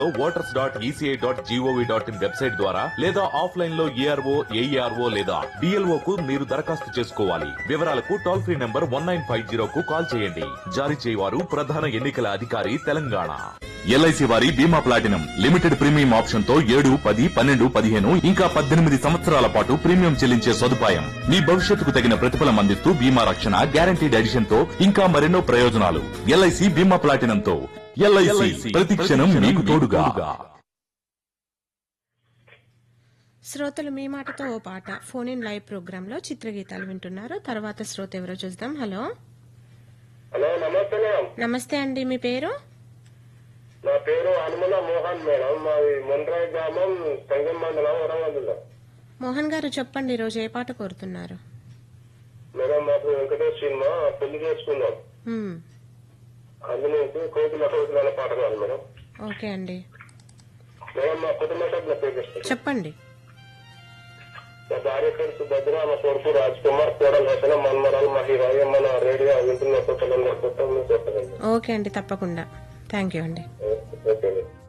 Voters dot ECI dot GOV dot in website ద్వారా లేదా offline లో ఏఆర్ఓ ఏఈఆర్ఓ లేదా డిఎల్ఓ కు మీరు దరఖాస్తు చేసుకోవాలి వివరాలకు toll free number one nine five zero కు కాల్ చేయండి జారీ చేయవారు ప్రధాన ఎన్నికల అధికారి తెలంగాణ ఎల్ఐసి వారి బీమా ప్లాటినం లిమిటెడ్ ప్రీమియం ఆప్షన్ తో ఏడు పది పన్నెండు పదిహేను ఇంకా పద్దెనిమిది సంవత్సరాల పాటు ప్రీమియం చెల్లించే సదుపాయం మీ భవిష్యత్తుకు తగిన ప్రతిఫలం అందిస్తూ బీమా రక్షణ గ్యారంటీడ్ ఎడిషన్ తో ఇంకా మరెన్నో ప్రయోజనాలు ఎల్ఐసి బీమా ప్లాటినం తో ఎల్ఐసి ప్రతి క్షణం మీకు తోడుగా శ్రోతలు మీ మాటతో ఓ పాట ఫోన్ ఇన్ లైవ్ ప్రోగ్రామ్ లో చిత్రగీతాలు వింటున్నారు తర్వాత శ్రోత ఎవరో చూద్దాం హలో హలో నమస్తే మేడం నమస్తే అండి మీ పేరు నా పేరు హనుమల మోహన్ మేడం మాది మొండ్రాయి గ్రామం సంగం మండలం వరంగల్ జిల్లా మోహన్ గారు చెప్పండి ఈరోజు ఏ పాట కోరుతున్నారు మేడం మాకు వెంకటేష్ సినిమా పెళ్లి చేసుకున్నాం మ్మ్. అందులోంచి కోకిల కోకిల అనే పాట కాదు మేడం ఓకే అండి మేడం మా కుటుంబ సభ్యుల పేరు చెప్తాను. చెప్పండి మా భార్య పేరు సుభద్ర మా కొడుకు రాజ్ కుమార్ కోడలు రచన మన్మరాలు మహిళ మన రేడియో వింటున్న కొత్తలు కొత్త చెప్పగలను ఓకే అండి తప్పకుండా థ్యాంక్ యూ అండి ఓకే మేడం